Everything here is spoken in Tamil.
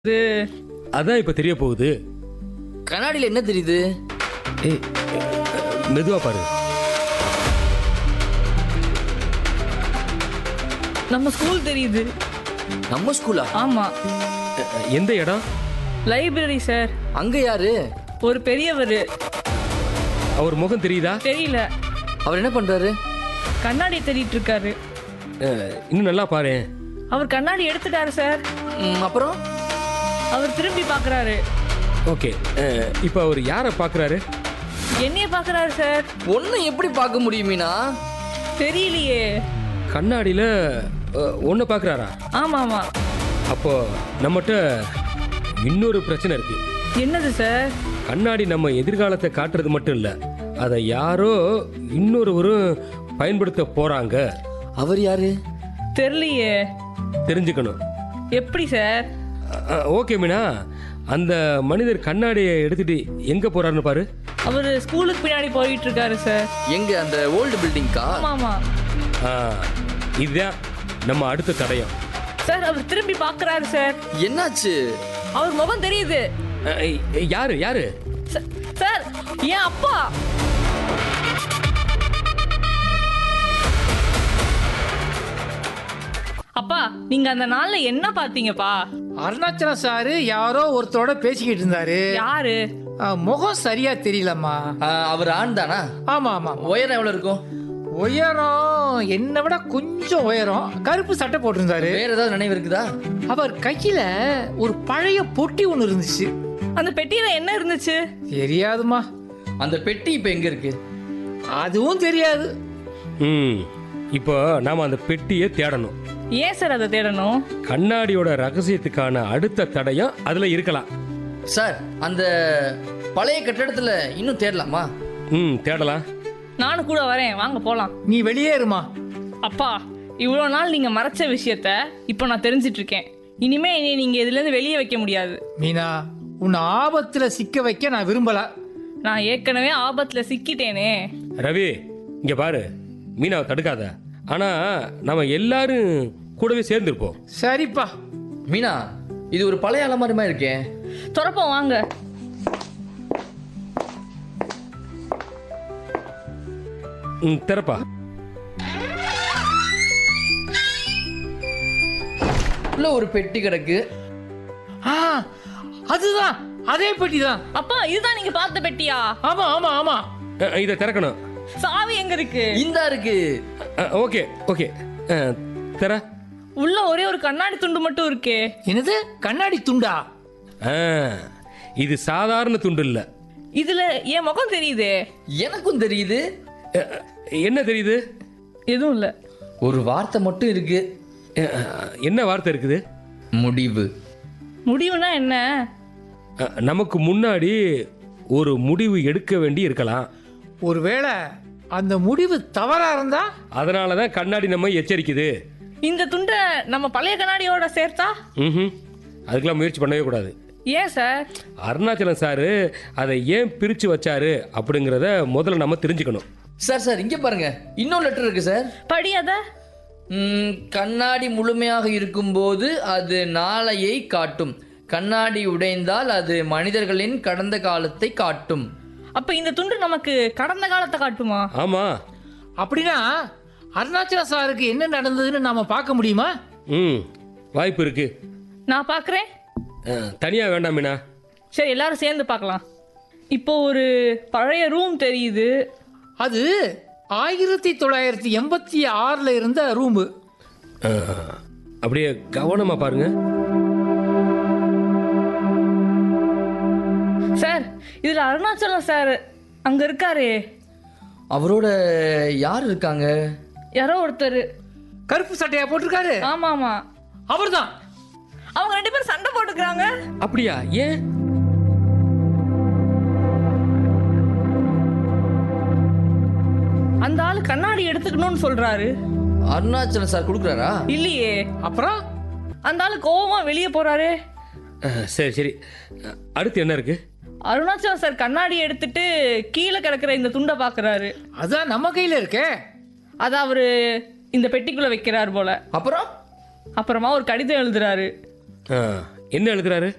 இது அதான் இப்ப தெரிய போகுது கண்ணாடியில என்ன தெரியுது ஏய் மெதுவா பாரு நம்ம ஸ்கூல் தெரியுது நம்ம ஸ்கூலா ஆமா அஹ், எந்த இடம் லைப்ரரி சார் அங்க யாரு ஒரு பெரியவர் அவர் முகம் தெரியுதா தெரியல அவர் என்ன பண்றாரு கண்ணாடி தேடிட்டு இருக்காரு அஹ், இன்னும் நல்லா பாரு அவர் கண்ணாடி எடுத்துட்டாரு சார் ம், அப்புறம் அவர் திரும்பி பார்க்கறாரு ஓகே அஹ், இப்ப அவர் யாரை பாக்குறாரு என்னைய பார்க்கறாரு சார் ஒன்னு எப்படி பார்க்க முடியும் மீனா தெரியலையே கண்ணாடியில அஹ், உன்னை பாக்குறாரா ஆமா ஆமா அப்போ நம்மகிட்ட இன்னொரு பிரச்சனை இருக்கு என்னது சார் கண்ணாடி நம்ம எதிர்காலத்தை காட்டுறது மட்டும் இல்ல அதை யாரோ இன்னொருவரும் பயன்படுத்த போறாங்க அவர் யாரு தெரியலையே தெரிஞ்சுக்கணும் எப்படி சார் அஹ், ஓகே மீனா அந்த மனிதர் கண்ணாடியை எடுத்துட்டு எங்க போறாருன்னு பாரு அவர் ஸ்கூலுக்கு பின்னாடி போயிட்டு இருக்காரு சார் எங்க அந்த ஓல்டு பில்டிங்க்கா ஆமா ஆமா ஆ, இதுதான் நம்ம அடுத்த தடயம் சார் அவர் திரும்பி பார்க்கறாரு சார் என்னாச்சு அவர் முகம் தெரியுது அஹ், ஏய், யாரு யாரு ச- சார் என் அப்பா அப்பா நீங்க அந்த நாள்ல என்ன பாத்தீங்கப்பா அருணாச்சலம் சாரு யாரோ ஒருத்தரோட பேசிக்கிட்டு இருந்தாரு யாரு ஆ, முகம் சரியா தெரியலம்மா ஆ, அவர் ஆண் தானா ஆமா ஆமா உயரம் எவ்வளவு இருக்கும் உயரம் என்னை விட கொஞ்சம் உயரம் கருப்பு சட்டை போட்டிருந்தாரு வேற ஏதாவது நினைவு இருக்குதா அவர் கையில ஒரு பழைய பொட்டி ஒன்று இருந்துச்சு அந்த பெட்டியில என்ன இருந்துச்சு தெரியாதுமா அந்த பெட்டி இப்ப எங்க இருக்கு அதுவும் தெரியாது ம் இப்போ நாம அந்த பெட்டியை தேடணும் ஏன் சார் அதை தேடணும் கண்ணாடியோட ரகசியத்துக்கான அடுத்த தடயம் அதுல இருக்கலாம் சார் அந்த பழைய கட்டடத்துல இன்னும் தேடலாமா ம் தேடலாம் நானும் கூட வரேன் வாங்க போலாம் நீ வெளியே இருமா அப்பா இவ்வளோ நாள் நீங்க மறைச்ச விஷயத்த இப்போ நான் தெரிஞ்சிட்டு இருக்கேன் இனிமே என்னை நீங்க இதுல இருந்து வெளியே வைக்க முடியாது மீனா உன்னை ஆபத்துல சிக்க வைக்க நான் விரும்பல நான் ஏற்கனவே ஆபத்துல சிக்கிட்டேனே ரவி இங்க பாரு மீனாவை தடுக்காத ஆனா நம்ம எல்லாரும் கூடவே சேர்ந்துருப்போம் சரிப்பா மீனா இது ஒரு பழைய அலமாரி மாதிரி இருக்கே துறப்போம் வாங்க ம் திறப்பா உள்ள ஒரு பெட்டி கிடக்கு ஆ அதுதான் அதே பெட்டி தான் அப்பா இதுதான் நீங்க பார்த்த பெட்டியா ஆமா ஆமா ஆமா அஹ், இதை திறக்கணும் சாவி எங்க இருக்கு இந்தா இருக்கு அஹ், ஓகே ஓகே அஹ், திற உள்ள ஒரே ஒரு கண்ணாடி துண்டு மட்டும் இருக்கே என்னது கண்ணாடி துண்டா ஆ, இது சாதாரண துண்டு இல்ல இதுல என் முகம் தெரியுதே எனக்கும் தெரியுது அஹ், என்ன தெரியுது எதுவும் இல்ல ஒரு வார்த்தை மட்டும் இருக்கு அஹ், என்ன வார்த்தை இருக்குது முடிவு முடிவுனா என்ன அஹ், நமக்கு முன்னாடி ஒரு முடிவு எடுக்க வேண்டி இருக்கலாம் ஒருவேளை அந்த முடிவு தவறா இருந்தா அதனால தான் கண்ணாடி நம்ம எச்சரிக்குது இந்த துண்டை நம்ம பழைய கண்ணாடியோட சேர்த்தா ம்ஹும். அதுக்கெல்லாம் முயற்சி பண்ணவே கூடாது ஏன் சார் அருணாச்சலம் சாரு அதை ஏன் பிரிச்சு வச்சாரு அப்படிங்கிறத முதல்ல நம்ம தெரிஞ்சுக்கணும் சார் சார் இங்க பாருங்க இன்னொரு லெட்டர் இருக்கு சார் படி அத ம், கண்ணாடி முழுமையாக இருக்கும்போது அது நாளையை காட்டும் கண்ணாடி உடைந்தால் அது மனிதர்களின் கடந்த காலத்தை காட்டும் அப்ப இந்த துண்டு நமக்கு கடந்த காலத்தை காட்டுமா ஆமா அப்படின்னா அருணாச்சல சாருக்கு என்ன நடந்ததுன்னு நாம பார்க்க முடியுமா ம் வாய்ப்பு இருக்கு நான் பார்க்கறேன் அஹ், தனியா வேண்டாம் மீனா சரி எல்லாரும் சேர்ந்து பார்க்கலாம் இப்போ ஒரு பழைய ரூம் தெரியுது அது ஆயிரத்தி தொள்ளாயிரத்தி எண்பத்தி ஆறுல இருந்த ரூமு அஹ், அப்படியே கவனமா பாருங்க சார் இதுல அருணாச்சலம் சார் அங்க இருக்காரே அவரோட யார் இருக்காங்க யாரோ ஒருத்தர் கருப்பு சட்டையா போட்டிருக்காரு ஆமா ஆமா அவர்தான் அவங்க ரெண்டு பேரும் சண்டை போட்டுக்கிறாங்க அப்படியா ஏன் அந்த ஆளு கண்ணாடி எடுத்துக்கணும்னு சொல்றாரு அருணாச்சலம் சார் கொடுக்குறாரா இல்லையே அப்புறம் அந்த ஆளு கோவமா வெளியே போறாரு அஹ், சரி சரி அஹ், அடுத்து என்ன இருக்கு அருணாச்சலம் சார் கண்ணாடி எடுத்துட்டு கீழே கிடக்குற இந்த துண்டை பாக்குறாரு அதான் நம்ம கையில இருக்கே அத அவரு இந்த பெட்டிக்குள்ள வைக்கிறார் போல அப்புறம் அப்புறமா ஒரு கடிதம் எழுதுறாரு அஹ், என்ன எழுதுறாரு